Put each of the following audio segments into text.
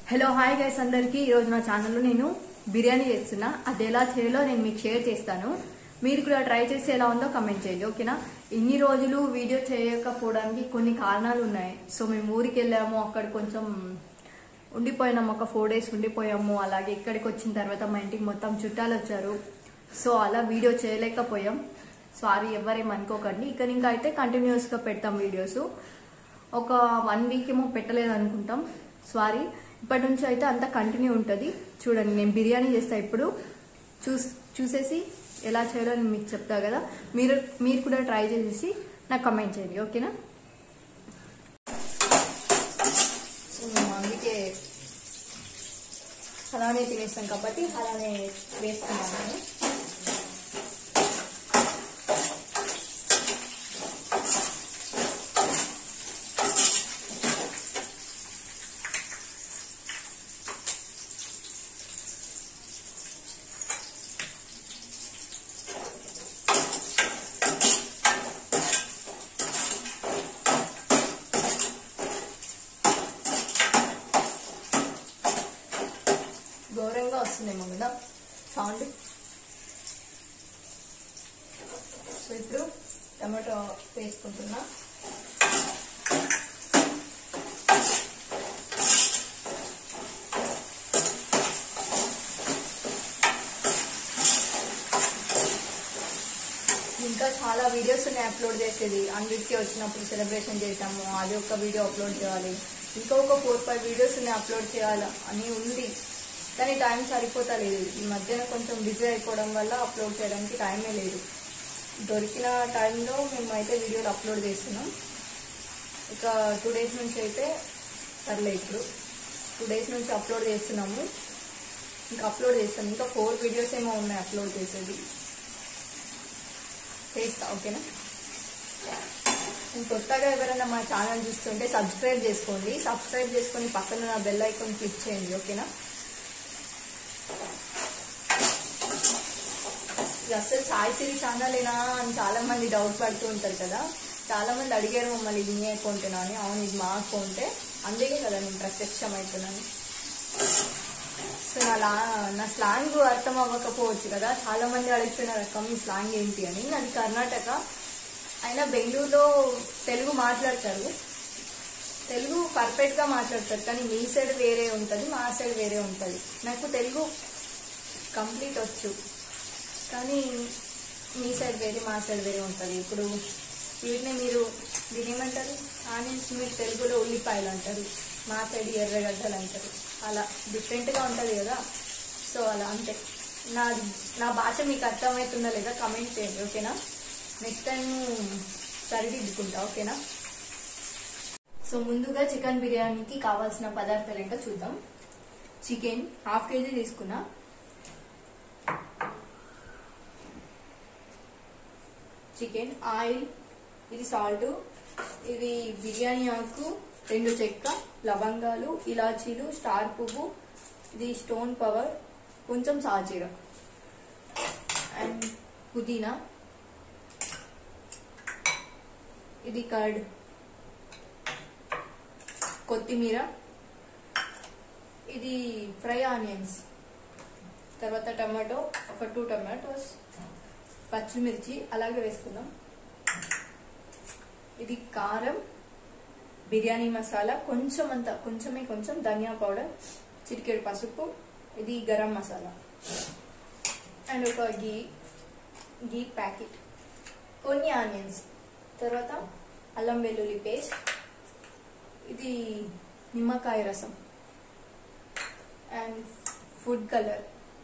Hello hi guys అందరికీ ఈరోజు నా ఛానల్లో నేను బిర్యానీ చేస్తున్నా అది ఎలా చేయాలో నేను మీకు షేర్ చేస్తాను మీరు కూడా ట్రై చేసి ఎలా ఉందో కమెంట్ చేయండి ఓకేనా ఇన్ని రోజులు వీడియో చేయకపోవడానికి కొన్ని కారణాలు ఉన్నాయి సో మేము ఊరికి వెళ్ళాము అక్కడ కొంచెం ఉండిపోయినాము ఒక ఫోర్ డేస్ ఉండిపోయాము అలాగే ఇక్కడికి వచ్చిన తర్వాత మా ఇంటికి మొత్తం చుట్టాలు వచ్చారు సో అలా వీడియో చేయలేకపోయాం సారీ ఎవరేం అనుకోకండి ఇక్కడ ఇంకా అయితే కంటిన్యూస్గా పెడతాం వీడియోస్ ఒక వన్ వీక్ ఏమో పెట్టలేదు అనుకుంటాం సారీ ఇప్పటి నుంచి అయితే అంతా కంటిన్యూ ఉంటుంది చూడండి నేను బిర్యానీ చేస్తా ఇప్పుడు చూస్ చూసేసి ఎలా చేయాలో నేను మీకు చెప్తా కదా మీరు మీరు కూడా ట్రై చేసేసి నాకు కమెంట్ చేయండి ఓకేనా సో మేము అందుకే అలానే తినేస్తాం కాబట్టి అలానే వేస్తున్నాను ఘోరంగా వస్తుందేమో కదా సౌండ్ సో ఇప్పుడు టమాటో వేసుకుంటున్నా ఇంకా చాలా వీడియోస్ ఉన్నాయి అప్లోడ్ చేసేది అన్నిటికీ వచ్చినప్పుడు సెలబ్రేషన్ చేసాము అది ఒక వీడియో అప్లోడ్ చేయాలి ఇంకా ఒక ఫోర్ ఫైవ్ వీడియోస్ ఉన్నాయి అప్లోడ్ చేయాలి అని ఉంది కానీ టైం సరిపోతలేదు ఈ మధ్యన కొంచెం బిజీ అయిపోవడం వల్ల అప్లోడ్ చేయడానికి టైమే లేదు దొరికిన టైంలో మేము అయితే వీడియోలు అప్లోడ్ చేస్తున్నాం ఇక టూ డేస్ నుంచి అయితే సర్లే ఇప్పుడు టూ డేస్ నుంచి అప్లోడ్ చేస్తున్నాము ఇంకా అప్లోడ్ చేస్తాం ఇంకా ఫోర్ వీడియోస్ ఏమో ఉన్నాయి అప్లోడ్ చేసేది చేస్తా ఓకేనా కొత్తగా ఎవరైనా మా ఛానల్ చూస్తుంటే సబ్స్క్రైబ్ చేసుకోండి సబ్స్క్రైబ్ చేసుకొని పక్కన నా బెల్ ఐకాన్ క్లిక్ చేయండి ఓకేనా ఇది అసలు సాయి సిరి ఛానలేనా అని చాలా మంది డౌట్ పడుతూ ఉంటారు కదా చాలా మంది అడిగారు మమ్మల్ని ఇది మీ అకౌంటేనా అని అవును ఇది మా అకౌంటే అందుకే కదా నేను ప్రత్యక్షం అవుతున్నాను సో నా లా నా స్లాంగ్ అర్థం అవ్వకపోవచ్చు కదా చాలా మంది అడుగుతున్నారు అక్క మీ స్లాంగ్ ఏంటి అని నాది కర్ణాటక అయినా బెంగళూరులో తెలుగు మాట్లాడతారు తెలుగు పర్ఫెక్ట్గా మాట్లాడతారు కానీ మీ సైడ్ వేరే ఉంటుంది మా సైడ్ వేరే ఉంటుంది నాకు తెలుగు కంప్లీట్ వచ్చు కానీ మీ సైడ్ వేరే మా సైడ్ వేరే ఉంటుంది ఇప్పుడు వీటిని మీరు దీని ఏమంటారు ఆనియన్స్ మీరు తెలుగులో ఉల్లిపాయలు అంటారు మా సైడ్ ఎర్రగడ్డలు అంటారు అలా డిఫరెంట్గా ఉంటుంది కదా సో అలా అంతే నా నా భాష మీకు అర్థమవుతుందా లేదా కమెంట్ చేయండి ఓకేనా నెక్స్ట్ టైం సరిదిద్దుకుంటా ఓకేనా సో ముందుగా చికెన్ బిర్యానీకి కావాల్సిన పదార్థాలు ఏంటో చూద్దాం చికెన్ హాఫ్ కేజీ తీసుకున్నా చికెన్ ఆయిల్ ఇది సాల్ట్ ఇది బిర్యానీ ఆకు రెండు చెక్క లవంగాలు ఇలాచీలు స్టార్ పువ్వు ఇది స్టోన్ పవర్ కొంచెం సాజీర అండ్ పుదీనా ఇది కర్డ్ కొత్తిమీర ఇది ఫ్రై ఆనియన్స్ తర్వాత టమాటో ఒక టూ టమాటోస్ పచ్చిమిర్చి అలాగే వేసుకుందాం ఇది కారం బిర్యానీ మసాలా కొంచెం అంత కొంచెమే కొంచెం ధనియా పౌడర్ చిటికెడు పసుపు ఇది గరం మసాలా అండ్ ఒక గీ గీ ప్యాకెట్ కొన్ని ఆనియన్స్ తర్వాత అల్లం వెల్లుల్లి పేస్ట్ ఇది నిమ్మకాయ రసం and food colour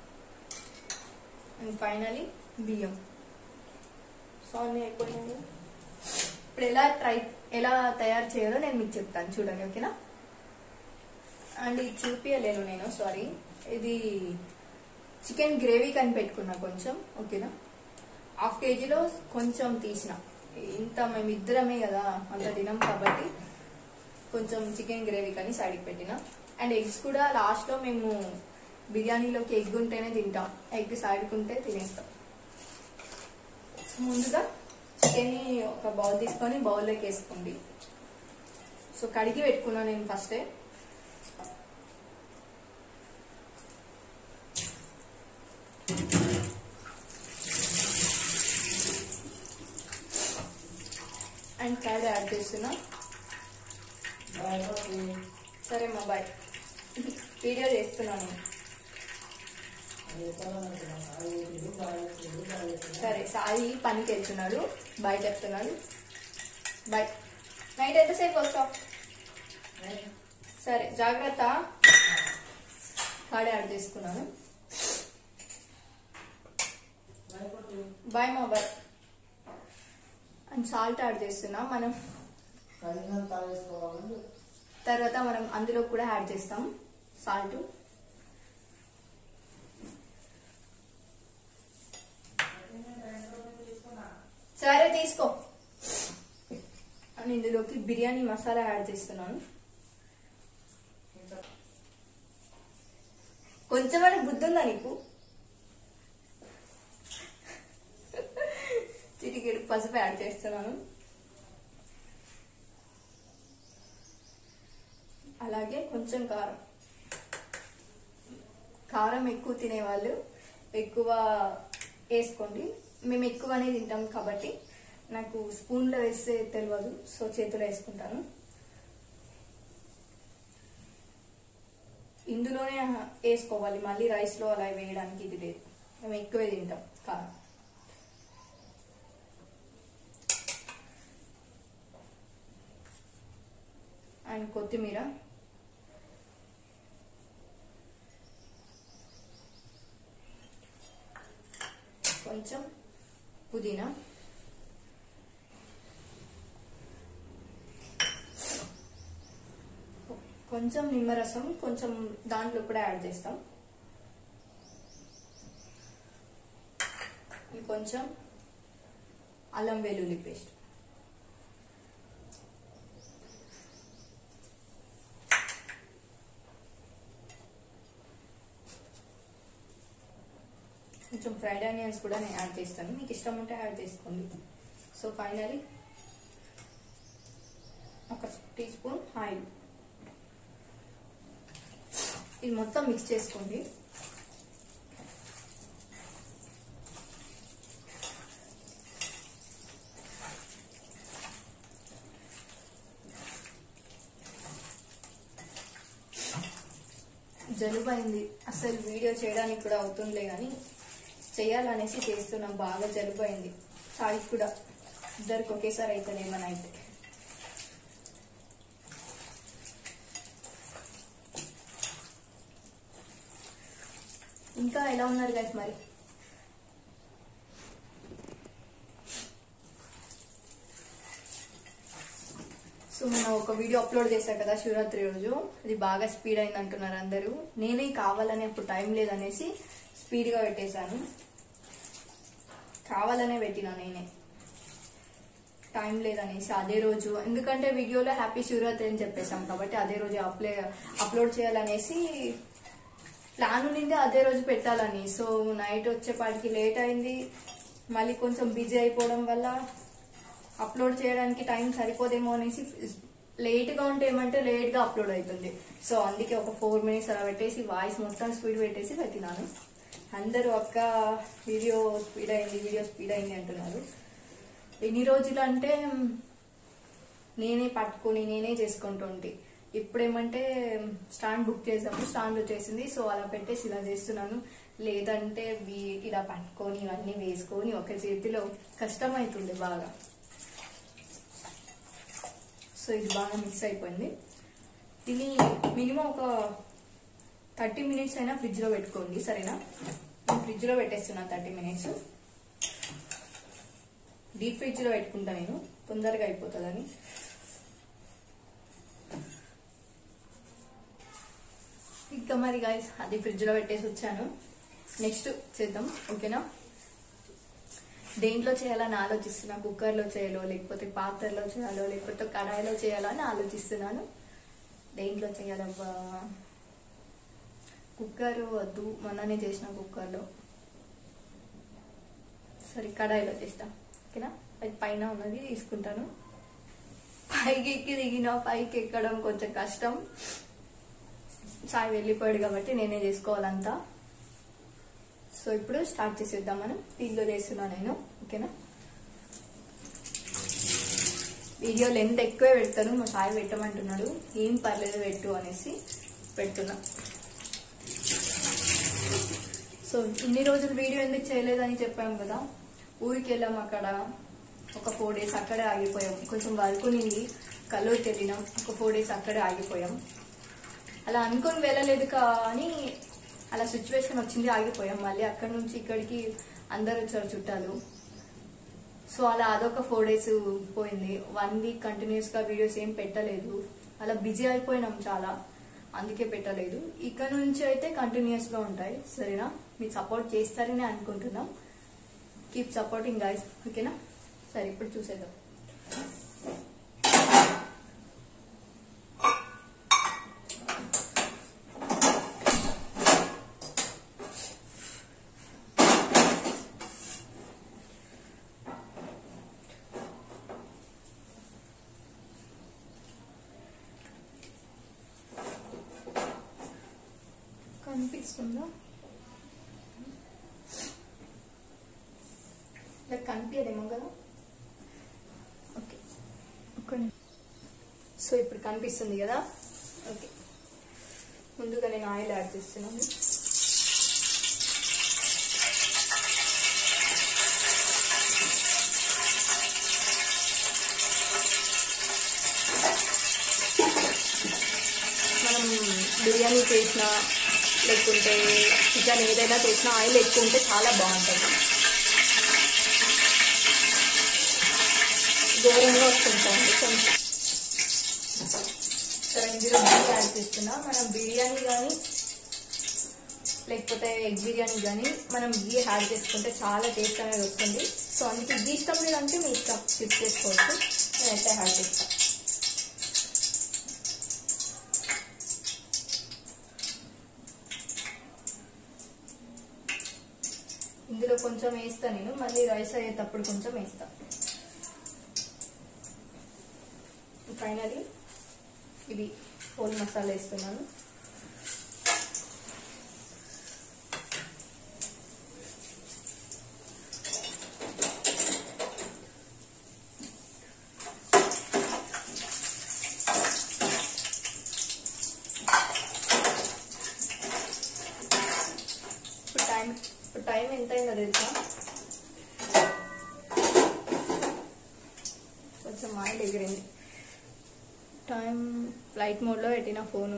and finally బియ్యం సో అన్నీ అయిపోయినాయి ఇప్పుడు ఎలా ట్రై ఎలా తయారు చేయాలో నేను మీకు చెప్తాను చూడండి ఓకేనా అండ్ ఇది చూపించలేను నేను సారీ ఇది చికెన్ గ్రేవీ కని పెట్టుకున్నా కొంచెం ఓకేనా హాఫ్ కేజీలో కొంచెం తీసిన ఇంత మేము ఇద్దరమే కదా అంత తినం కాబట్టి కొంచెం చికెన్ గ్రేవీ కానీ సైడ్కి పెట్టిన అండ్ ఎగ్స్ కూడా లాస్ట్లో మేము బిర్యానీలోకి ఎగ్ ఉంటేనే తింటాం ఎగ్ సైడ్కి ఉంటే తినేస్తాం ముందుగా చికెన్ ఒక బౌల్ తీసుకొని బౌల్లోకి వేసుకోండి సో కడిగి పెట్టుకున్నాను నేను ఫస్టే అండ్ కర్డ్ యాడ్ చేస్తున్నా సరే మా బాయ్ వీడియో చేస్తున్నాను సరే సాయి పనికి వెళ్తున్నాడు బాయ్ చెప్తున్నాడు బాయ్ నైట్ ఎంతసేపు వస్తావు సరే జాగ్రత్త కాడే యాడ్ చేసుకున్నాను బాయ్ మా బాయ్ అండ్ సాల్ట్ యాడ్ చేస్తున్నా మనం తర్వాత మనం అందులో కూడా యాడ్ చేస్తాం సాల్ట్ సరే తీసుకో అండ్ ఇందులోకి బిర్యానీ మసాలా యాడ్ చేస్తున్నాను కొంచెమైనా బుద్ధి ఉందా నీకు చిటికెడు పసుపు యాడ్ చేస్తున్నాను అలాగే కొంచెం కారం కారం ఎక్కువ తినేవాళ్ళు ఎక్కువ వేసుకోండి మేము ఎక్కువనే తింటాం కాబట్టి నాకు స్పూన్లో వేస్తే తెలియదు సో చేతిలో వేసుకుంటాను ఇందులోనే వేసుకోవాలి మళ్ళీ రైస్లో అలా వేయడానికి ఇది లేదు మేము ఎక్కువే తింటాం కారం అండ్ కొత్తిమీర కొంచెం పుదీనా కొంచెం నిమ్మరసం కొంచెం దాంట్లో కూడా యాడ్ చేస్తాం కొంచెం అల్లం వెల్లుల్లి పేస్ట్ కొంచెం ఫ్రైడ్ ఆనియన్స్ కూడా నేను యాడ్ చేస్తాను మీకు ఇష్టం ఉంటే యాడ్ చేసుకోండి సో ఫైనలీ ఒక టీ స్పూన్ ఆయిల్ ఇది మొత్తం మిక్స్ చేసుకోండి జలుబు అయింది అసలు వీడియో చేయడానికి కూడా అవుతుందిలే కానీ చేయాలనేసి చేస్తున్నాం బాగా జలుబు అయింది సాయికి కూడా ఇద్దరికి ఒకేసారి అవుతుందేమని అయితే ఇంకా ఎలా ఉన్నారు గైస్ మరి సో మనం ఒక వీడియో అప్లోడ్ చేశా కదా శివరాత్రి రోజు అది బాగా స్పీడ్ అయింది అంటున్నారు అందరూ నేనే కావాలని ఇప్పుడు టైం లేదనేసి స్పీడ్గా పెట్టేశాను కావాలనే పెట్టినా నేనే టైం లేదనేసి అదే రోజు ఎందుకంటే వీడియోలో హ్యాపీ శివరాత్రి అని చెప్పేశాం కాబట్టి అదే రోజు అప్లై అప్లోడ్ చేయాలనేసి ప్లాన్ ఉండింది అదే రోజు పెట్టాలని సో నైట్ వచ్చేపాటికి లేట్ అయింది మళ్ళీ కొంచెం బిజీ అయిపోవడం వల్ల అప్లోడ్ చేయడానికి టైం సరిపోదేమో అనేసి లేట్గా ఉంటే ఏమంటే లేట్గా అప్లోడ్ అవుతుంది సో అందుకే ఒక ఫోర్ మినిట్స్ అలా పెట్టేసి వాయిస్ మొత్తం స్పీడ్ పెట్టేసి పెట్టినాను అందరూ అక్క వీడియో స్పీడ్ అయింది వీడియో స్పీడ్ అయింది అంటున్నారు ఎన్ని రోజులు అంటే నేనే పట్టుకొని నేనే చేసుకుంటుంటే ఇప్పుడు ఏమంటే స్టాండ్ బుక్ చేసాము స్టాండ్ వచ్చేసింది సో అలా పెట్టేసి ఇలా చేస్తున్నాను లేదంటే వీ- ఇలా పట్టుకొని ఇవన్నీ వేసుకొని ఒక చేతిలో కష్టం అవుతుంది బాగా సో ఇది బాగా మిక్స్ అయిపోయింది దీన్ని మినిమం ఒక థర్టీ మినిట్స్ అయినా ఫ్రిడ్జ్లో పెట్టుకోండి సరేనా నేను ఫ్రిడ్జ్లో పెట్టేస్తున్నా థర్టీ మినిట్స్ డీప్ ఫ్రిడ్జ్లో పెట్టుకుంటా నేను తొందరగా అయిపోతుందని ఇంకా మరి గాయస్ అది ఫ్రిడ్జ్లో పెట్టేసి వచ్చాను నెక్స్ట్ చేద్దాం ఓకేనా దేంట్లో చేయాలని ఆలోచిస్తున్నా కుక్కర్లో చేయాలో లేకపోతే పాత్రలో చేయాలో లేకపోతే కడాయిలో చేయాలో అని ఆలోచిస్తున్నాను దేంట్లో చేయాలబ్బా కుక్కర్ వద్దు మొన్ననే చేసిన కుక్కర్లో సరే కడాయిలో చేస్తా ఓకేనా అది పైన ఉన్నది తీసుకుంటాను పైకి ఎక్కి దిగిన పైకి ఎక్కడం కొంచెం కష్టం సాయి వెళ్ళిపోయాడు కాబట్టి నేనే చేసుకోవాలంతా సో ఇప్పుడు స్టార్ట్ చేసేద్దాం మనం దీనిలో చేస్తున్నా నేను ఓకేనా వీడియో లెంత్ ఎక్కువే పెడతాను మా సాయి పెట్టమంటున్నాడు ఏం పర్లేదు పెట్టు అనేసి పెడుతున్నా సో ఇన్ని రోజులు వీడియో ఎందుకు చేయలేదని చెప్పాం కదా ఊరికి వెళ్ళాం అక్కడ ఒక ఫోర్ డేస్ అక్కడే ఆగిపోయాం కొంచెం వర్క్ నిండి కల్లూరుకి వెళ్ళినాం ఒక ఫోర్ డేస్ అక్కడే ఆగిపోయాం అలా అనుకొని వెళ్ళలేదు కానీ అలా సిచ్యువేషన్ వచ్చింది ఆగిపోయాం మళ్ళీ అక్కడ నుంచి ఇక్కడికి అందరు వచ్చారు చుట్టాలు సో అలా అదొక ఫోర్ డేస్ పోయింది వన్ వీక్ కంటిన్యూస్ గా వీడియోస్ ఏం పెట్టలేదు అలా బిజీ అయిపోయినాం చాలా అందుకే పెట్టలేదు ఇక్కడ నుంచి అయితే కంటిన్యూస్ గా ఉంటాయి సరేనా మీరు సపోర్ట్ చేస్తారని అనుకుంటున్నాం కీప్ సపోర్టింగ్ గాయస్ ఓకేనా సరే ఇప్పుడు చూసేద్దాం కనిపిస్తుందా ఇలా కనిపించదేమో కదా ఓకే ఒక సో ఇప్పుడు కనిపిస్తుంది కదా ఓకే ముందుగా నేను ఆయిల్ యాడ్ చేస్తున్నాను మనం బిర్యానీ చేసినా లేకుంటే చికెన్ ఏదైనా చేసినా ఆయిల్ ఎక్కువ ఉంటే చాలా బాగుంటుంది దూరంగా వస్తుంటాం కొంచెం సరే ఇందులో గీ యాడ్ చేస్తున్నా మనం బిర్యానీ కానీ లేకపోతే ఎగ్ బిర్యానీ కానీ మనం గీ యాడ్ చేసుకుంటే చాలా టేస్ట్ అనేది వస్తుంది సో అందుకే గీ ఇష్టం లేదంటే మీ ఇష్టం స్కిప్ చేసుకోవచ్చు నేనైతే యాడ్ చేస్తాను ఇందులో కొంచెం వేస్తా నేను మళ్ళీ రైస్ అయ్యేటప్పుడు కొంచెం వేస్తా ఫైనలీ ఇవి హోల్ మసాలా వేస్తున్నాను ఇప్పుడు టైం ఇప్పుడు టైం ఎంత అయిందో తెలుసా కొంచెం ఆయిల్ ఎగిరింది టైం ఫ్లైట్ మోడ్లో పెట్టిన ఫోను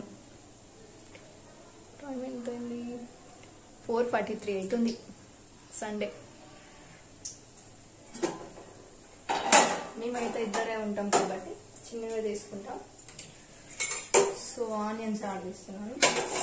టైం ఎంత అయింది ఫోర్ ఫార్టీ త్రీ అవుతుంది సండే మేమైతే ఇద్దరే ఉంటాం కాబట్టి చిన్నగా తీసుకుంటాం సో ఆనియన్స్ యాడ్ చేస్తున్నాను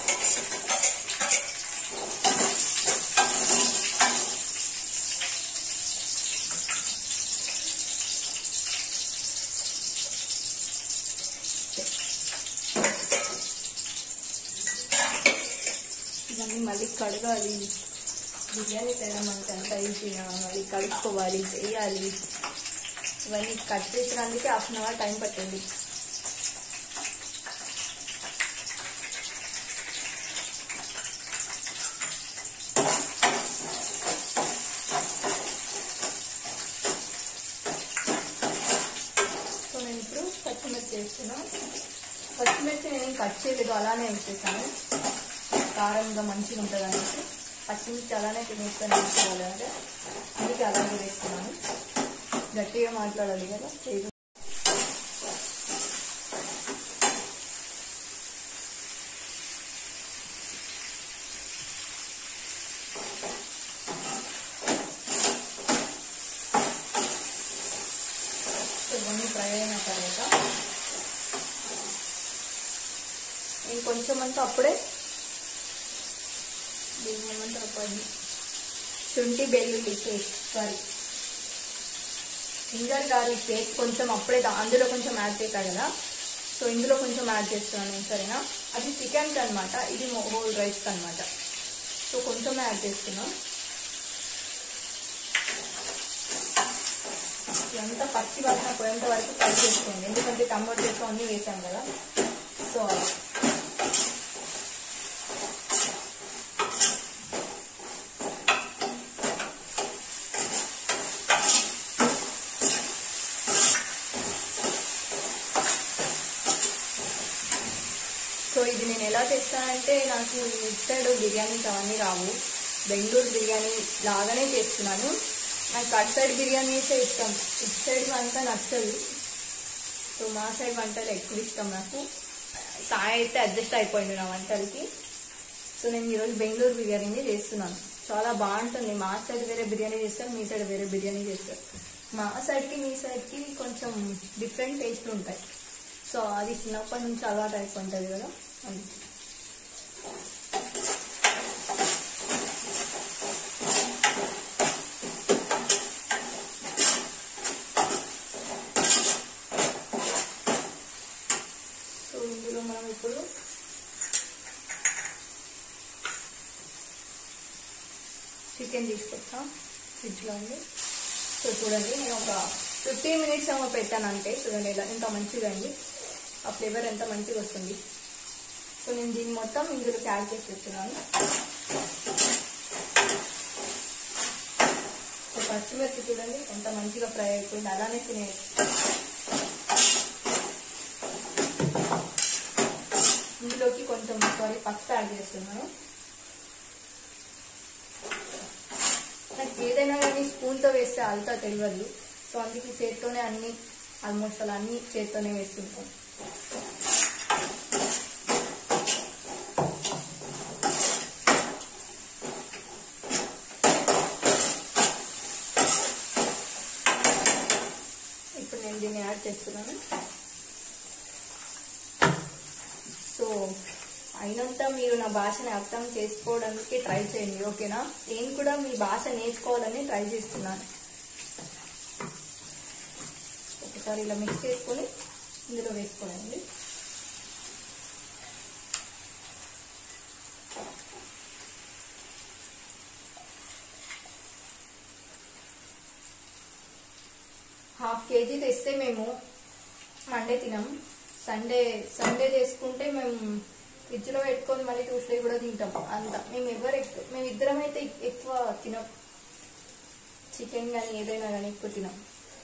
ఇవన్నీ మళ్ళీ కడగాలి బిర్యానీ చేయడం అంటే అంత ఈజీగా మళ్ళీ కడుక్కోవాలి చేయాలి ఇవన్నీ కట్ చేసడానికి హాఫ్ అన్ అవర్ టైం పట్టింది సో నేను ఇప్పుడు పచ్చిమిర్చి వేస్తున్నాను పచ్చిమిర్చి నేను కట్ చేయలేదు అలానే వేసేసాను కారంగా మంచిగా ఉంటుంది అనేసి పచ్చిమిర్చి అలానే తినేస్తాను వేసుకోవాలి అంటే అందుకే అలాగే వేస్తున్నాను గట్టిగా మాట్లాడాలి కదా లేదు ఇవన్నీ ఫ్రై అయిన తర్వాత నేను కొంచెం అంతా అప్పుడే దీన్ని ఏమంటారు పది శుంఠి వెల్లుల్లి paste sorry ginger garlic paste కొంచెం అప్పుడే దా- అందులో కొంచెం యాడ్ చేశా కదా సో ఇందులో కొంచెం యాడ్ చేస్తున్నాను నేను సరేనా అది చికెన్కి అనమాట ఇది హోల్ రైస్కి అనమాట సో కొంచెం యాడ్ చేస్తున్నా ఇదంతా పచ్చి వాసన పోయేంత వరకు ఫ్రై చేసుకోండి ఎందుకంటే టమాటోస్ అన్నీ వేసాం కదా సో అలా. ఎలా చేస్తానంటే నాకు ఇటు సైడ్ బిర్యానీస్ అవన్నీ రావు బెంగళూరు బిర్యానీ లాగానే చేస్తున్నాను నాకు అటు సైడ్ బిర్యానీసే ఇష్టం ఇటు సైడ్ అంతా నచ్చదు సో మా సైడ్ వంటలు ఎక్కువ ఇష్టం నాకు సాయి అయితే అడ్జస్ట్ అయిపోయింది నా వంటలకి సో నేను ఈరోజు బెంగళూరు బిర్యానీ చేస్తున్నాను చాలా బాగుంటుంది మా సైడ్ వేరే బిర్యానీ చేస్తాను మీ సైడ్ వేరే బిర్యానీ చేస్తారు మా సైడ్కి మీ సైడ్కి కొంచెం డిఫరెంట్ టేస్ట్ ఉంటాయి సో అది చిన్నప్పటి నుంచి అలవాటు అయిపోతుంది కదా అందుకే సో ఇందులో మనం ఇప్పుడు చికెన్ తీసుకొచ్చాం ఫ్రిడ్జ్లో ఉంది సో చూడండి నేను ఒక ఫిఫ్టీన్ మినిట్స్ ఏమో పెట్టాను అంటే చూడండి ఇలా ఎంత మంచిగా అయింది ఆ ఫ్లేవర్ ఎంత మంచిగా వస్తుంది సో నేను దీన్ని మొత్తం ఇందులో యాడ్ చేసి పెడుతున్నాను సో పచ్చిమిర్చి చూడండి ఎంత మంచిగా ఫ్రై అయిపోయింది అలానే తినే ఇందులోకి కొంచెం సారీ పసుపు యాడ్ చేస్తున్నాను నాకు ఏదైనా కానీ స్పూన్తో వేస్తే అల్తా తెలియదు సో అందుకే చేత్తోనే అన్ని ఆల్మోస్ట్ అలా అన్ని చేత్తోనే వేస్తుంటాం ఇప్పుడు నేను దీన్ని యాడ్ చేస్తున్నాను సో అయినంత మీరు నా భాషని అర్థం చేసుకోవడానికి ట్రై చేయండి ఓకేనా నేను కూడా మీ భాష నేర్చుకోవాలని ట్రై చేస్తున్నాను ఒకసారి ఇలా మిక్స్ చేసుకొని ఇందులో వేసుకోనండి హాఫ్ కేజీ తెస్తే మేము మండే తినాం సండే సండే చేసుకుంటే మేము ఫ్రిడ్జ్లో పెట్టుకొని మళ్ళీ ట్యూస్డే కూడా తింటాం అంత మేము ఎవరు ఎక్కువ మేము ఇద్దరం అయితే ఎక్కువ తినం చికెన్ కానీ ఏదైనా కానీ ఎక్కువ తినాం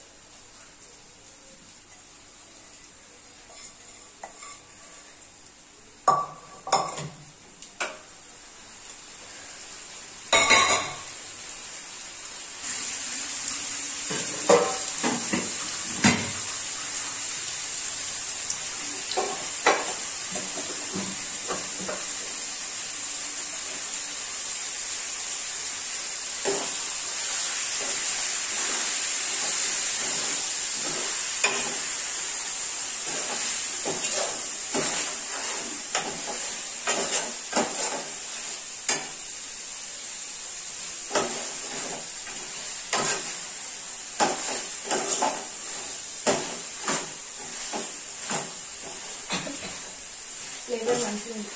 ఫ్లేవర్ మంచిగా ఉంది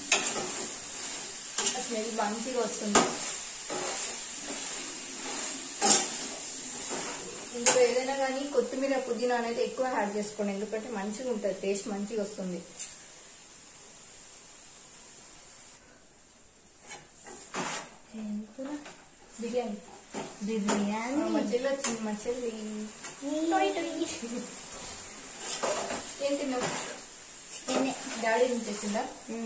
ఆ స్మెల్ మంచిగా వస్తుంది ఇందులో ఏదైనా కానీ కొత్తిమీర పుదీనా అనేది ఎక్కువ యాడ్ చేసుకోండి ఎందుకంటే మంచిగా ఉంటుంది టేస్ట్ మంచిగా వస్తుంది బిర్యానీ బిర్యానీ మా చెల్లి వచ్చింది మా చెల్లి ఏం తిన్నావు డాడీ నుంచి తెచ్చిందా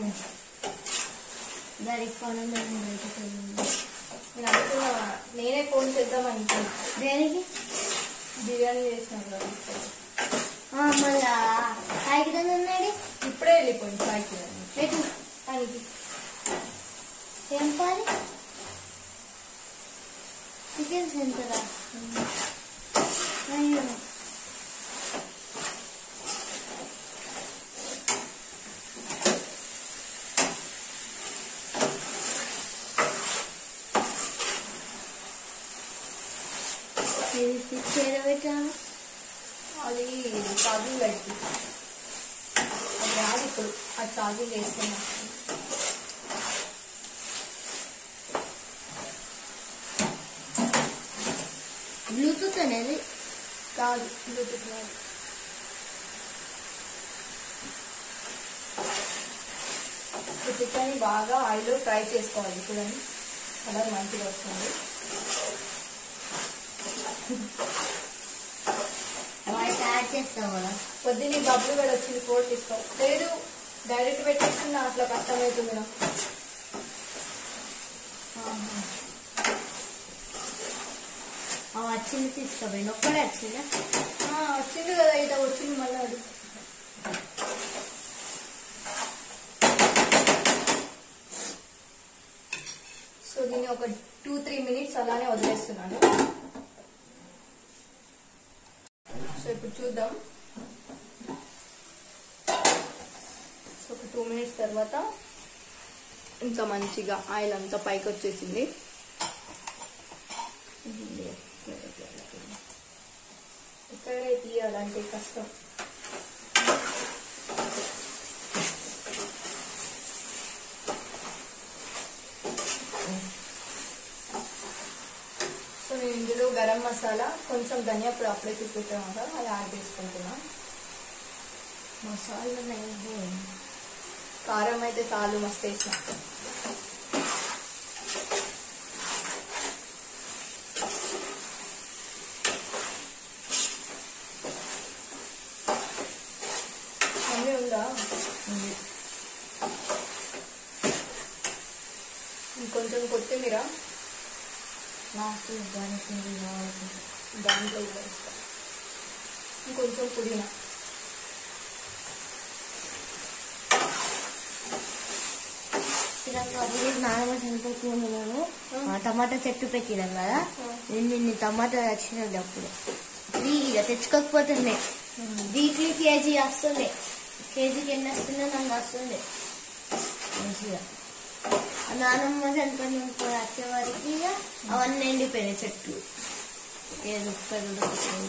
దానికి ఫోన్ బయటకు నేను అనుకున్నా నేనే ఫోన్ చేద్దాం అనుకున్నా దేనికి బిర్యానీ చేసినాను కదా ఆ, మళ్ళా కాగితం ఉన్నాడు ఇప్పుడే వెళ్ళిపోయింది సాయికి ఎటు ఆయనకి ఏం పాలి చికెన్ సెంటరా అయ్యో ఇది స్టిచ్ పెట్టాను అది ఛార్జింగ్ పెట్టి అది రాదు ఇప్పుడు అది ఛార్జింగ్ వేసుకున్నా బ్లూటూత్ అనేది కాదు బ్లూటూత్ కాదు ఈ చికెన్ బాగా ఆయిల్లో ఫ్రై చేసుకోవాలి చూడండి కలర్ మంచిగా వస్తుంది వాయిస్ యాడ్ చేస్తాం కదా పొద్దున్న బబ్బులు కూడా వచ్చింది ఫోర్ తీసుకో లేదు డైరెక్ట్ పెట్టేస్తున్నా అట్లా కష్టమవుతుంది నాకు ఆహా. ఆ వచ్చింది తీసుకోపోయింది ఒక్కడే వచ్చిందా ఆ, వచ్చింది కదా ఇట వచ్చింది మళ్ళీ అది సో దీన్ని ఒక టూ త్రీ మినిట్స్ అలానే వదిలేస్తున్నాను సో ఇప్పుడు చూద్దాం సో ఒక టూ మినిట్స్ తర్వాత ఇంకా మంచిగా ఆయిల్ అంతా పైకి వచ్చేసింది ఇక్కడే తీయాలంటే కష్టం సో నేను ఇందులో గరం మసాలా కొంచెం ధనియా పొడి అప్పుడే చూపించాను కదా అది యాడ్ చేసుకుంటున్నా మసాలా నైవే కారం అయితే చాలు మస్తు వేసిన మమ్మీ ఉందా ఇంకొంచెం కొత్తిమీర నాకు దానికి ఇది కావాలి. దాంట్లో కూడా వేస్తా ఇంకొంచెం పుదీనా అది నానమ్మ చనిపోతుంది నేను ఆ టమాటా చెట్టు పెట్టినాం కదా నేను నిన్ను టమాటా వచ్చినది అప్పుడు ఫ్రీగా తెచ్చుకోకపోతుండే వీక్లీ కేజీ వస్తుండే కేజీకి ఎన్ని వస్తుందో నాకు వస్తుండే మంచిగా ఆ నానమ్మ చనిపోయిన వచ్చే వరకు ఇక అవన్నీ ఎండిపోయినాయి చెట్లు ఏదో ఒక్కటి ఉడకపోయింది.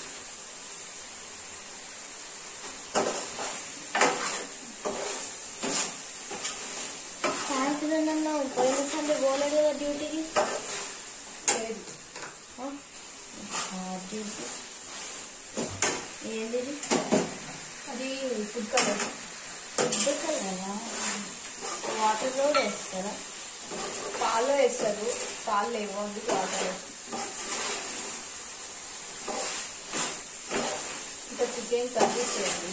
సాయంత్రం నన్ను పోయిన సండే పోలేదు కదా డ్యూటీకి లేదు ఆ? ఆ, డ్యూటీ ఏంది ఇది? అది ఫుడ్ కలర్ ఫుడ్ కదా వాటర్లో వేస్తారా పాల్లో వేస్తారు పాలు లేవు అందుకు వాటర్ వేస్తారు. ఇంకా చికెన్ కర్రీ చేయండి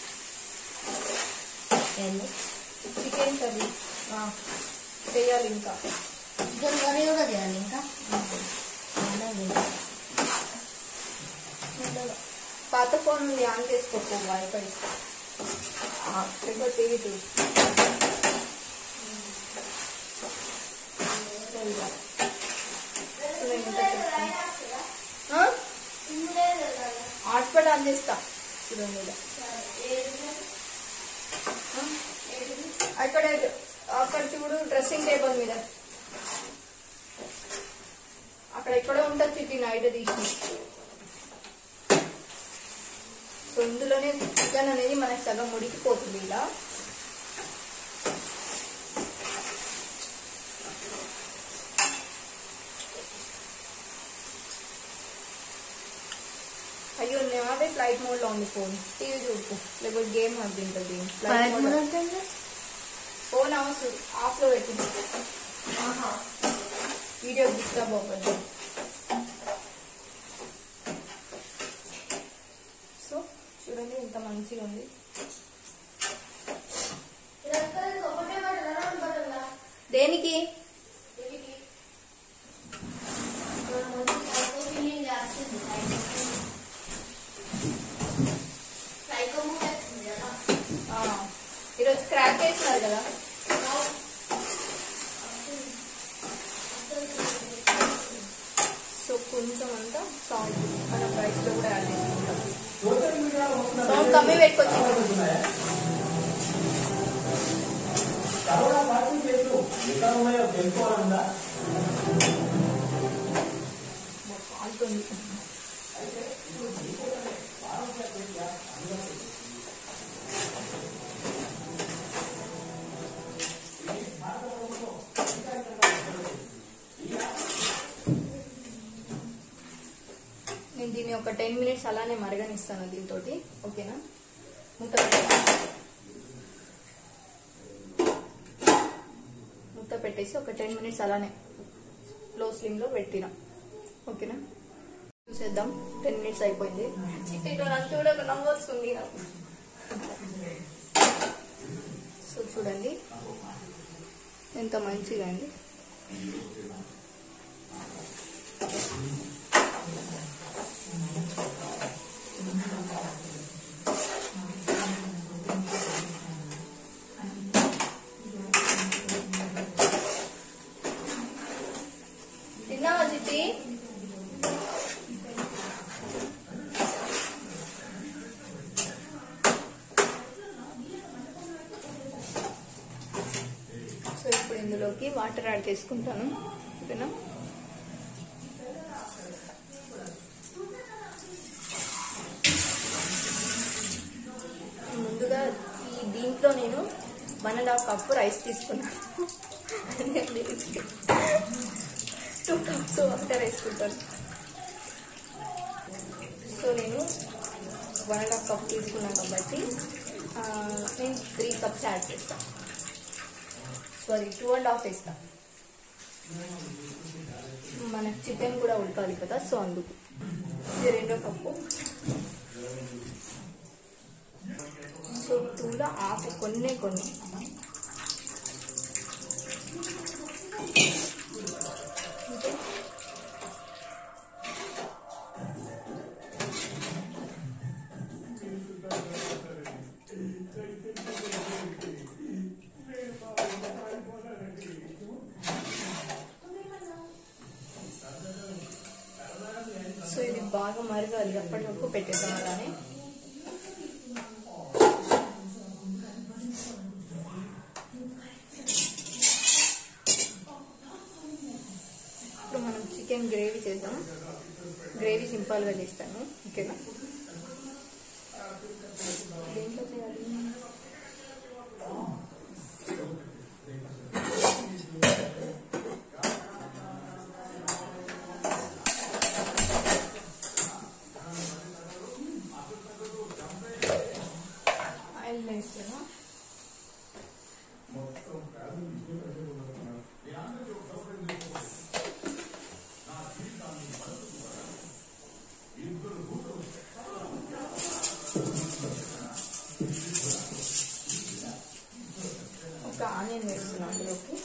ఏంది చికెన్ కర్రీ ఆ, చేయాలి ఇంకా చికెన్ కర్రీ కూడా చేయాలి ఇంకా అవునా లేదా? మెల్లగా. పాత ఫోన్ ఉంది ఆన్ చేసుకోకు వైఫై లేకపోతే టీవీ చూసి మెల్లగా. నేను ఇంకా చెప్తాను. ఆ? హాట్స్పాట్ ఆన్ చేస్తా చూడండి ఇలా. ఆ? అక్కడ అక్కడ చూడు డ్రెస్సింగ్ టేబుల్ మీద అక్కడ ఎక్కడో ఉంటుంది చిట్టి నైట్ తీసి సో ఇందులోనే చికెన్ అనేది మనకి సగం ఉడికిపోతుంది ఇలా అయ్యో నాదే ఫ్లైట్ మోడ్ లో ఉంది ఫోన్ టీవీ చూడుకో లేకపోతే గేమ్ ఆడుతుంటుంది ఫ్లైట్ ఫ్లైట్ మోడ్ మోడ్ ఉంటుంది ఫోన్ అవసరం ఆఫ్ లో పెట్టింది వీడియో డిస్టర్బ్ అవ్వద్దు సో చూడండి ఎంత మంచిగా ఉంది దేనికి ఆ, ఈరోజు క్రాక్ చేసినారు కదా సో కొంచెం అంతా సాల్ట్ మనం రైస్ లో కూడా యాడ్ చేసుకుంటాం సౌండ్ కమ్మి పెట్టుకోవచ్చు కరోనా పార్టీ కేసులు ఎక్కడ ఉన్నాయో తెలుసుకోవాలన్నా కాలుతుంది నేను దీన్ని ఒక టెన్ మినిట్స్ అలానే మరగనిస్తాను దీంతో ఓకేనా మూత పెట్టేసి మూత పెట్టేసి ఒక టెన్ మినిట్స్ అలానే లో స్లిమ్ లో పెట్టిన ఓకేనా చూసేద్దాం టెన్ మినిట్స్ అయిపోయింది చిట్టిలో నాకు చూడక నవ్వు వస్తుంది నాకు చూడండి ఎంత మంచిగా అండి తిన్నావా చిట్టి సో ఇప్పుడు ఇందులోకి వాటర్ యాడ్ చేసుకుంటాను ఓకేనా ముందుగా ఈ దీంట్లో నేను one and half cup rice తీసుకున్నాను టూ కప్స్ వాటర్ వేసుకుంటాను సో నేను వన్ అండ్ హాఫ్ కప్ తీసుకున్నాను కాబట్టి ఆ, నేను త్రీ కప్స్ యాడ్ చేస్తాను సారీ టూ అండ్ హాఫ్ వేస్తా మన చికెన్ కూడా ఉడకాలి కదా సో అందుకు ఇది రెండో కప్పు సో టూలో హాఫ్ కొన్ని కొన్ని ఓకే సో ఇది బాగా మరగాలి అప్పటి వరకు పెట్టేద్దాం అలానే ఇప్పుడు మనం చికెన్ గ్రేవీ చేద్దాం గ్రేవీ సింపుల్గా చేస్తాను ఓకేనా దేంట్లో చేయాలి ఆయిల్ వేస్తున్నా ఒక ఆనియన్ వేస్తున్నా అందులోకి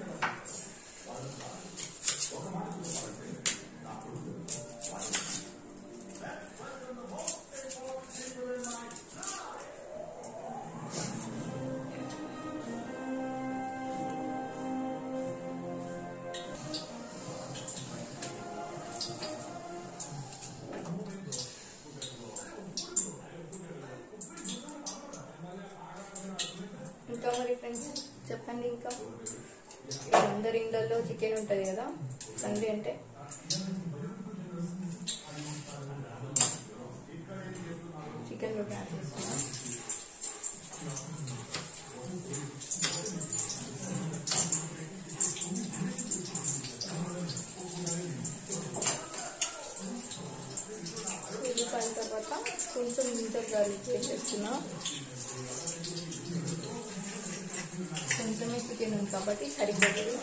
ఇంకా మరి ఫ్రెండ్స్ చెప్పండి ఇంకా ఇప్పుడు అందరి ఇళ్ళల్లో చికెన్ ఉంటుంది కదా సండే అంటే చికెన్ లో యాడ్ చేస్తున్నా ఉల్లిపాయల తర్వాత కొంచెం జింజర్ గార్లిక్ వేసేస్తున్నా కొంచెమే చికెన్ ఉంది కాబట్టి సరిపోతుంది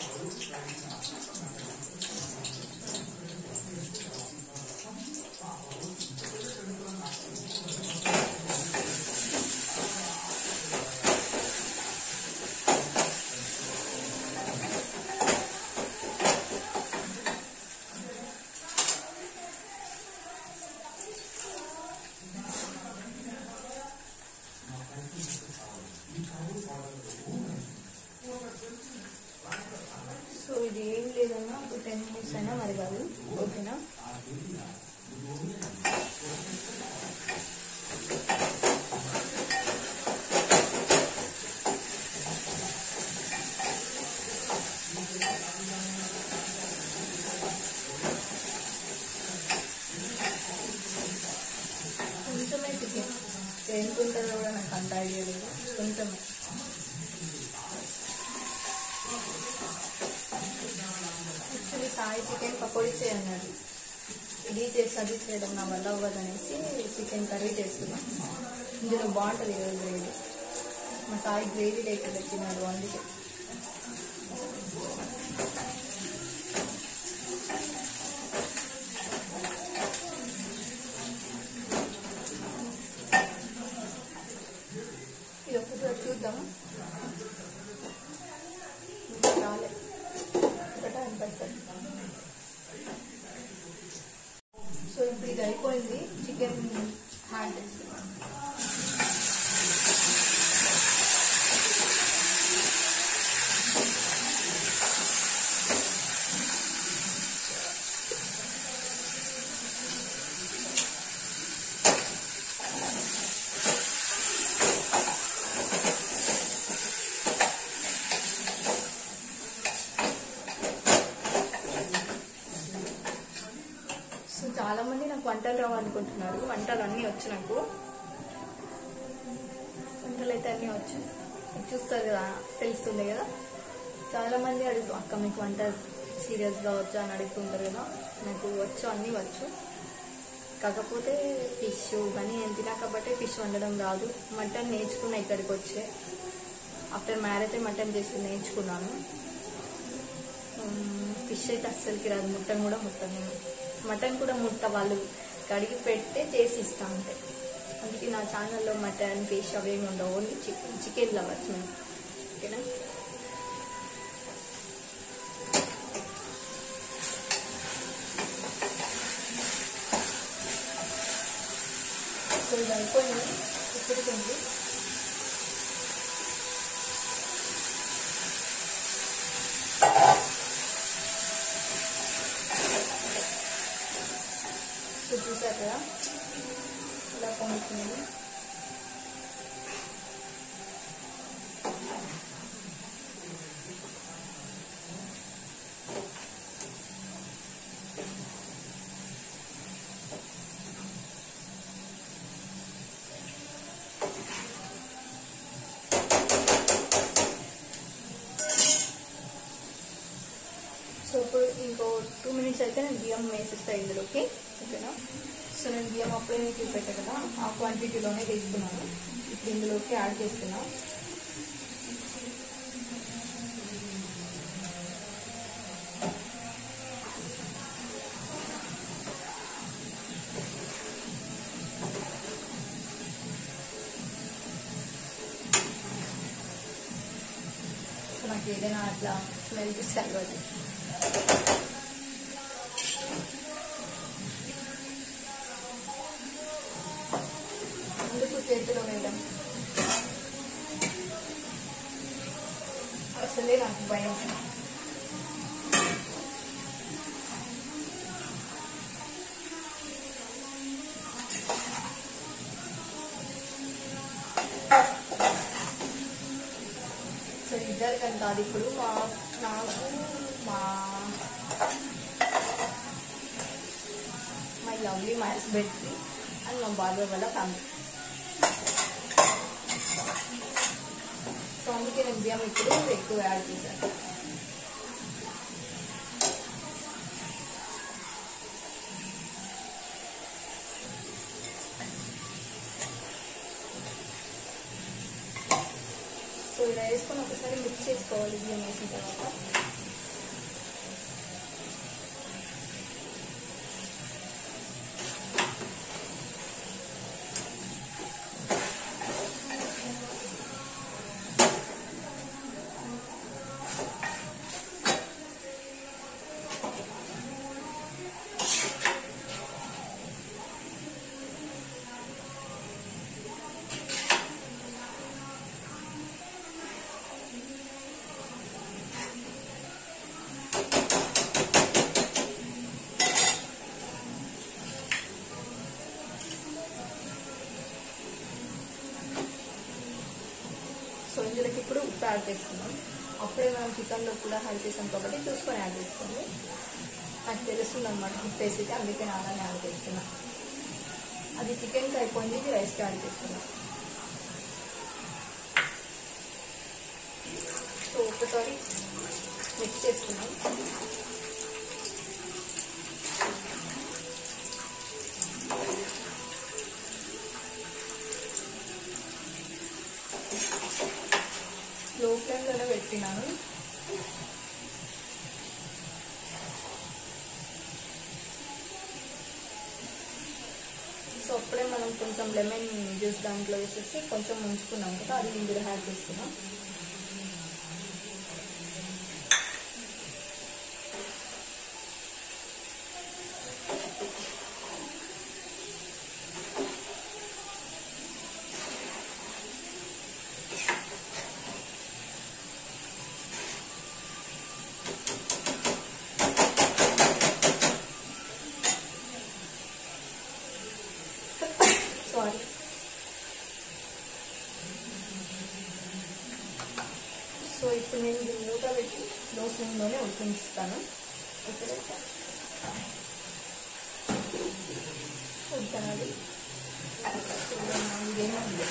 సో ఇది ఏం లేదన్నా ఒక టెన్ మినిట్స్ అయినా మరి కాదు ఓకేనా కొంచెమే చికెన్ ఎంత ఉంటుందో కూడా నాకు అంత ఐడియా లేదు కొంచెమే యాక్చువల్లీ సాయి చికెన్ పకోడీ చేయన్నాడు ఇది చేసి అది చేయడం నా వల్ల అవ్వదనేసి చికెన్ కర్రీ చేస్తున్నాం ఇందులో బాగుంటుంది కదా గ్రేవీ మా సాయి గ్రేవీ లేకుండా తిన్నాడు అందుకే ఇది ఒకసారి చూద్దాం వస్తుంది సో ఇప్పుడు ఇది అయిపోయింది చికెన్ హ్యాండ్ వేస్తున్నాను సో చాలా మంది నాకు వంటలు రావు అనుకుంటున్నారు వంటలు అన్నీ వచ్చు నాకు వంటలు అయితే అన్నీ వచ్చు మీకు చూస్తారు కదా తెలుస్తుంది కదా చాలా మంది అడుగు అక్క మీకు వంట సీరియస్గా వచ్చా అని అడుగుతుంటారు కదా నాకు వచ్చు అన్నీ వచ్చు కాకపోతే ఫిష్ కానీ నేను తినా కాబట్టి ఫిష్ వండడం రాదు మటన్ నేర్చుకున్నా ఇక్కడికి వచ్చే ఆఫ్టర్ మ్యారేజ్ మటన్ చేసి నేర్చుకున్నాను ఫిష్ అయితే అస్సలకి రాదు ముట్టను కూడా ముట్టను నేను మటన్ కూడా ముట్ట వాళ్ళు కడిగి పెడితే చేసి ఇస్తా అంతే అందుకే నా ఛానల్లో మటన్ ఫిష్ అవేమి ఉండవు ఓన్లీ చికెన్ చికెన్ లవర్స్ మేము ఓకేనా సో ఇది అయిపోయింది ఉప్పుడుతుంది సో చూసారు కదా ఇలా పొందుతుంది సో ఇప్పుడు ఇంకో టూ మినిట్స్ అయితే నేను బియ్యం వేసిస్తాను ఇందులోకి ఓకేనా సో నేను బియ్యం అప్పుడే మీకు పెట్టా కదా ఆ క్వాంటిటీలోనే తీసుకున్నాను ఇప్పుడు ఇందులోకి యాడ్ చేస్తున్నా సో నాకు ఏదైనా అట్లా స్మెల్ చూస్తే అలవాటు ఎందుకు చేతిలో వేయడం అసలే నాకు భయం సో ఇద్దరికని కాదు ఇప్పుడు మా నాకు మా మై లవ్లీ మై హస్బెండ్కి అండ్ మా బాబాయ్ వాళ్ళ ఫ్యామిలీ సో అందుకే నేను బియ్యం ఇప్పుడు ఎక్కువ యాడ్ చేశాను సో ఇలా వేసుకొని ఒకసారి మిక్స్ చేసుకోవాలి బియ్యం వేసిన తర్వాత సో ఇందులోకి ఇప్పుడు ఉప్పు యాడ్ చేస్తున్నాం అప్పుడే మనం చికెన్లో కూడా యాడ్ చేసాం కాబట్టి చూసుకొని యాడ్ చేసుకోండి నాకు తెలుస్తుంది అనమాట ఉప్పు వేసితే అందుకే నాన్నని యాడ్ చేస్తున్నా అది చికెన్కి అయిపోయింది ఇది రైస్కి యాడ్ చేస్తున్నా సో ఒకసారి మిక్స్ చేసుకున్నాం స్లో ఫ్లేమ్లోనే పెట్టినాను సో అప్పుడే మనం కొంచెం లెమన్ జ్యూస్ దాంట్లో వేసేసి కొంచెం ఉంచుకున్నాం కదా అది ఇందులో యాడ్ చేస్తున్నాం ఫ్లేమ్లోనే ఉడికించుతాను ఇప్పుడైతే ఉడకనాలి ఇదేమంది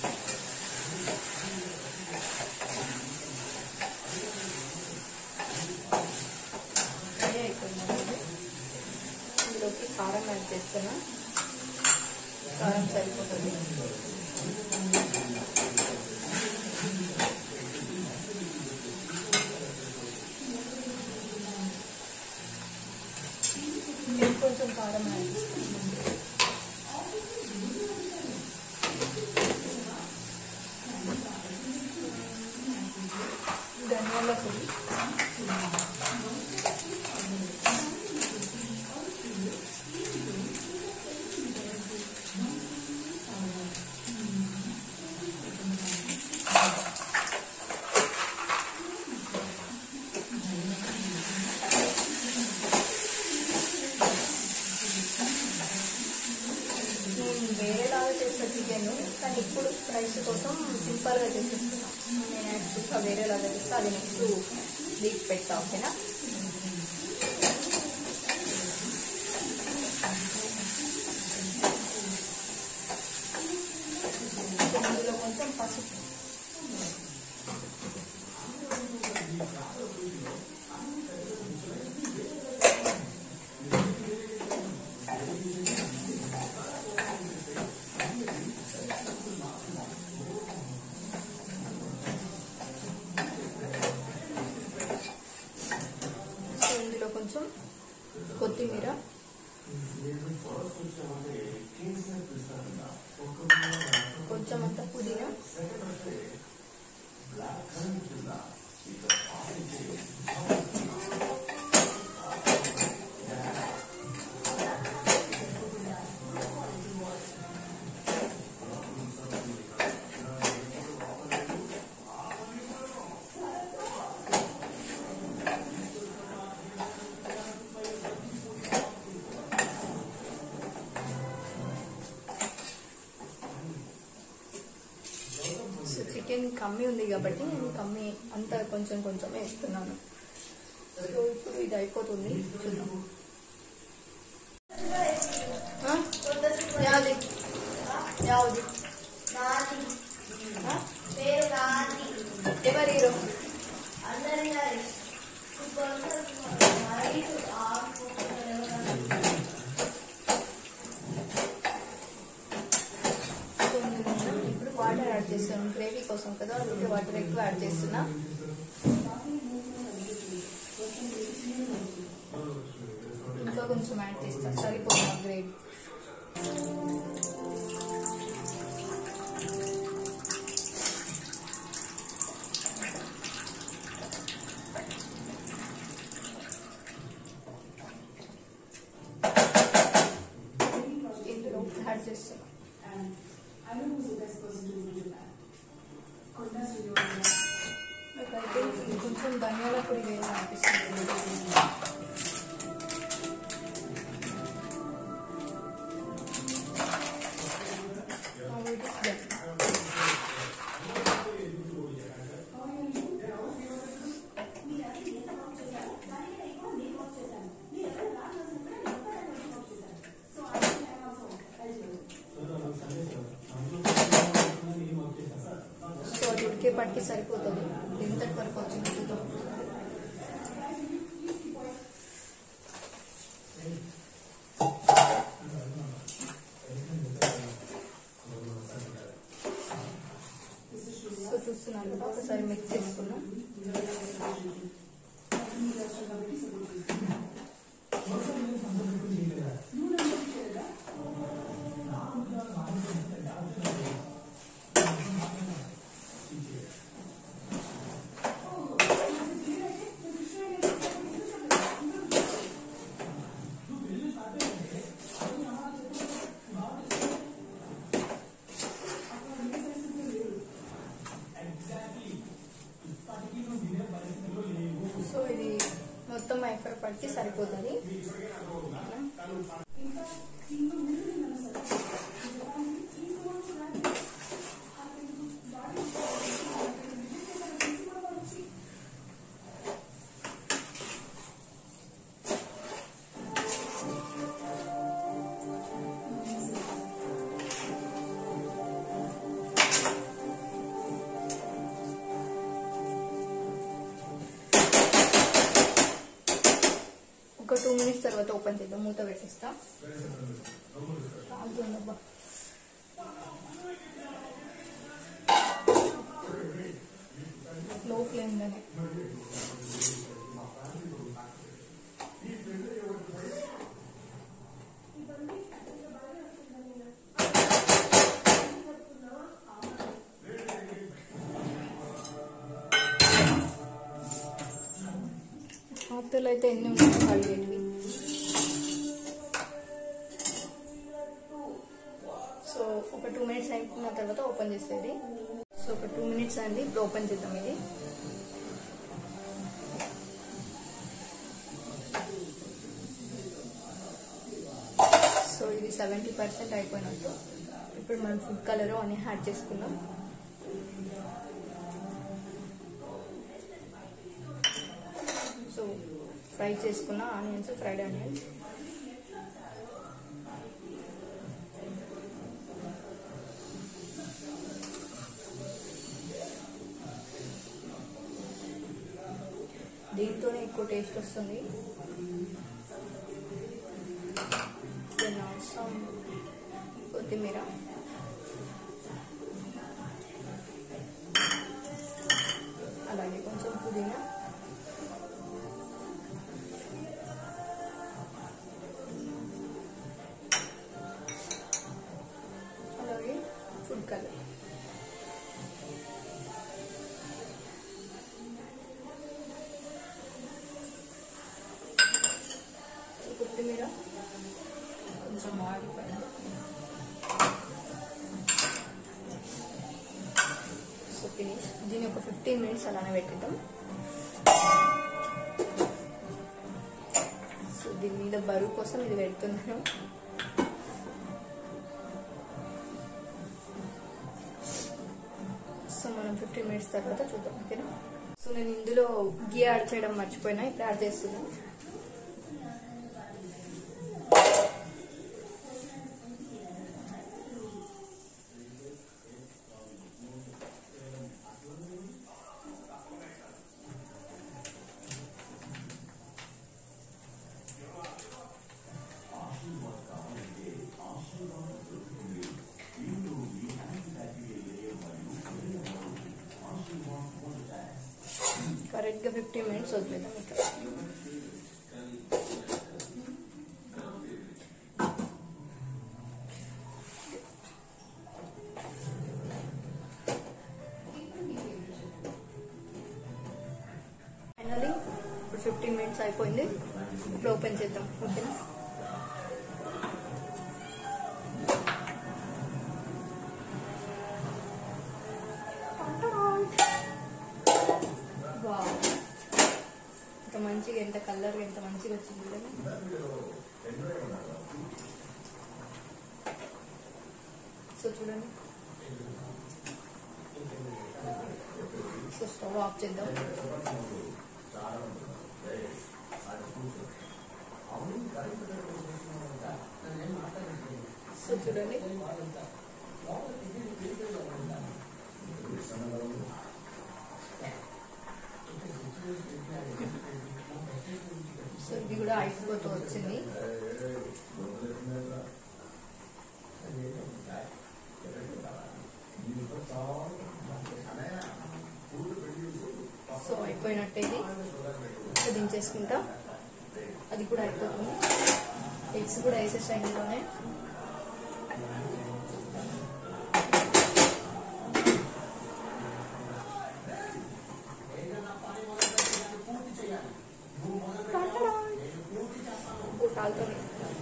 అదే అయిపోయిందండి ఇందులోకి కారం యాడ్ చేస్తున్నా కారం సరిపోతుంది నేను కొంచెం కారం యాడ్ చేస్తాను ధనియాల పొడి నేను వేరేలాగా చేసే చికెన్ కానీ ఇప్పుడు రైస్ కోసం సింపుల్గా చేసేస్తున్నాను నేను యాక్చువల్గా వేరేలాగా చేస్తే అది నెక్స్ట్ వీక్ పెడతా ఓకేనా ఇందులో కొంచెం పసుపు సో ఇందులో కొంచెం కొత్తిమీర కొంచెం అంత పుదీనా సో చికెన్ కమ్మి ఉంది కాబట్టి నేను కమ్మి అంత కొంచెం కొంచెం వేస్తున్నాను సో ఇప్పుడు ఇది అయిపోతుంది చూద్దాం ఆ? యాది యావది ఆ? ఎవరు హీరో సో ఇందులో మనం ఇప్పుడు వాటర్ యాడ్ చేస్తాను గ్రేవీ కోసం కదా అందుకే వాటర్ ఎక్కువ యాడ్ చేస్తున్నా ఇంకా కొంచెం యాడ్ చేస్తా సరిపోతుంది గ్రేవీ ఇందులో యాడ్ చేస్తున్నా నాకైతే ఇది కొంచెం ధనియాల పొడి వేయాలనిపిస్తుంది Now it is done. So అది ఉడికేపటికి సరిపోతుంది ఎంతటి వరకు వచ్చింది చూద్దాం. సో చూస్తున్నాను కదా ఒకసారి మిక్స్ చేసుకున్నాం సో ఇది మొత్తం అయిపోయేపటికి సరిపోతుంది ఒక టూ మినిట్స్ తర్వాత ఓపెన్ చేద్దాం మూత పెట్టేస్తా కాలుతుందబ్బా లో ఫ్లేమ్లోనే ఆకులు అయితే ఎన్ని ఉన్నాయి కడిగేటివి సో ఒక టూ మినిట్స్ అయిపోయిన తర్వాత ఓపెన్ చేసేది సో ఒక టూ మినిట్స్ అండి ఇప్పుడు ఓపెన్ చేద్దాం ఇది సో ఇది సెవెంటీ పర్సెంట్ అయిపోయినట్టు ఇప్పుడు మనం ఫుడ్ కలర్ అన్ని యాడ్ చేసుకుందాం సో ఫ్రై చేసుకున్న ఆనియన్స్ ఫ్రైడ్ ఆనియన్స్ దీంతోనే ఎక్కువ టేస్ట్ వస్తుంది Then also కొత్తిమీర అలాగే కొంచెం పుదీనా అలాగే ఫుడ్ కలర్ కొత్తిమీర కొంచెం మాడిపోయింది సో ఫినిష్ దీన్ని ఒక ఫిఫ్టీన్ మినిట్స్ అలానే పెట్టిద్దాం సో దీని మీద బరువు కోసం ఇది పెడుతున్నాను సో మనం ఫిఫ్టీన్ మినిట్స్ తర్వాత చూద్దాం ఓకేనా సో నేను ఇందులో గీ యాడ్ చేయడం మర్చిపోయినా ఇప్పుడు యాడ్ చేస్తున్నాను కరెక్ట్గా ఫిఫ్టీన్ మినిట్స్ వదిలేదాం ఇక్కడ ఫైనలీ ఇప్పుడు ఫిఫ్టీన్ మినిట్స్ అయిపోయింది ఇప్పుడు ఓపెన్ చేద్దాం ఓకేనా వావ్ ఎంత మంచిగా ఎంత కలర్ ఎంత మంచిగా వచ్చింది కదా సో చూడండి సో స్టవ్ ఆఫ్ చేద్దాం సో చూడండి సో ఇది కూడా అయిపోతూ వచ్చింది సో అయిపోయినట్టే ఇది సో దించేసుకుంటా అది కూడా అయిపోతుంది ఎగ్స్ కూడా వేసేసా ఇందులోనే ఓ, కాలుతోనే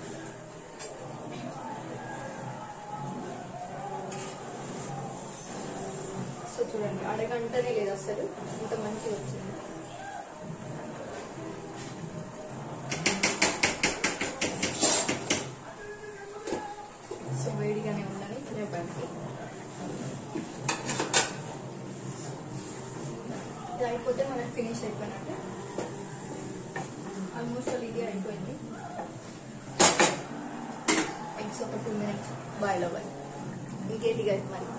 సో చూడండి అరగంటనే లేదు అసలు ఇంత మంచిగా వచ్చింది సో వేడిగానే ఉండాలి తినేపాటికి ఇది అయిపోతే మనకి ఫినిష్ అయిపోయినట్టు ఆల్మోస్ట్ అది ఇది అయిపోయింది ఎగ్స్ ఒక టూ మినిట్స్ బాయిల్ అవ్వాలి ఇంకేంటి కదా మరి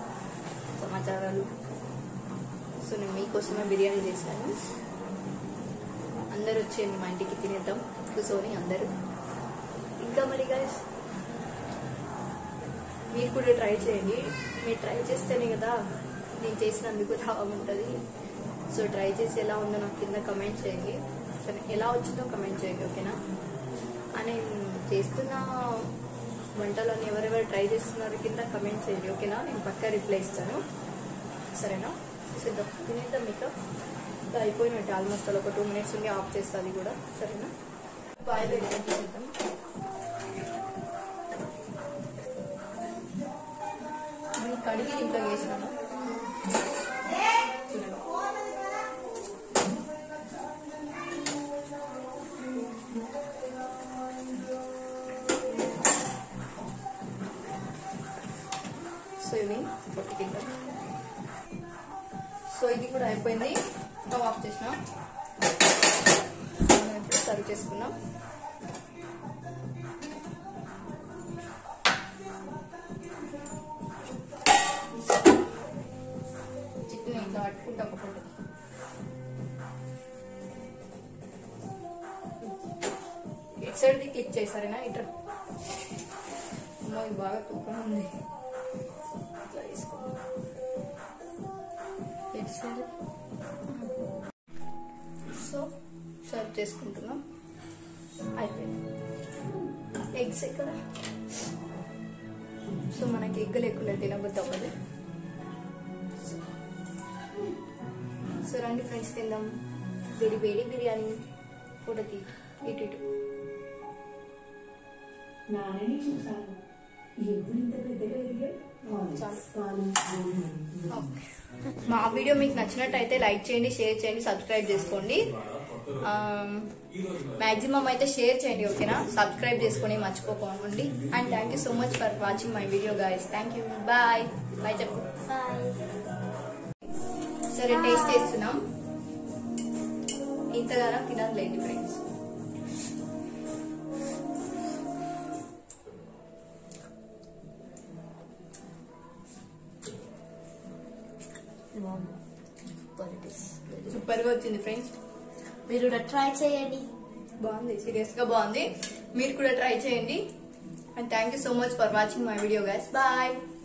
సమాచారాలు సో నేను మీకోసమే బిర్యానీ చేశాను అందరూ వచ్చేయండి మా ఇంటికి తినేద్దాం కూర్చొని అందరూ ఇంకా మరి guys మీరు కూడా ట్రై చేయండి మీరు ట్రై చేస్తేనే కదా నేను చేసినందుకు బాగుంటుంది సో ట్రై చేసి ఎలా ఉందో నాకు కింద కమెంట్ చేయండి సరే ఎలా వచ్చిందో కమెంట్ చేయండి ఓకేనా అని చేస్తున్న వంటలను ఎవరెవరు ట్రై చేస్తున్నారో కింద కమెంట్ చేయండి ఓకేనా నేను పక్కా రిప్లై ఇస్తాను సరేనా సిద్ధం తినేద్దాం మీకు ఇంకా అయిపోయినట్టు ఆల్మోస్ట్ ఒక టూ మినిట్స్ ఉండి ఆఫ్ చేస్తుంది కూడా సరేనా బాయిల్ ఎట్లా చేద్దాం ఇది కడిగి ఇంట్లో వేసినాను చూడండి. సో ఇవి పొట్టుకిద్దాం సో ఇది కూడా అయిపోయింది స్టవ్ ఆఫ్ చేసినాం మనం ఇప్పుడు సర్వ్ చేసుకున్నాం చికెన్ ఇట్లా పట్టుకుంటా ఒక ఫోటో ఇటు సైడ్ది క్లిక్ చేశారేనా ఇట్లా అమ్మో ఇది బాగా తూకం ఉంది ఇట్లా వేసుకోండి ఇటు సైడ్ సో సర్వ్ చేసుకుంటున్నాం అయిపోయింది ఎగ్స్ ఎక్కడ సో మనకి ఎగ్ లేకుండా తినబుద్ధి అవ్వదు సో రండి ఫ్రెండ్స్ తిందాం వేడి వేడి బిర్యానీ ఫోటో తీ ఇటు ఇటు నాన్నని చూశాను ఎప్పుడు ఇంత పెద్దగా ఎదిగావు చాలు. పాలు ఓకే. మా వీడియో మీకు నచ్చినట్టయితే లైక్ చేయండి షేర్ చేయండి సబ్స్క్రైబ్ చేసుకోండి మాక్సిమం అయితే షేర్ చేయండి ఓకేనా సబ్స్క్రైబ్ చేసుకొని మర్చిపోకండి and thank you so much for watching my video guys thank you bye bye చెప్పు బాయ్ సరే టేస్ట్ చేస్తున్నాం ఇంతగానో తినదులేండి friends super it is super గా వచ్చింది ఫ్రెండ్స్ మీరు కూడా ట్రై చేయండి బాగుంది సీరియస్ గా బాగుంది మీరు కూడా ట్రై చేయండి and thank you so much for watching my video guys bye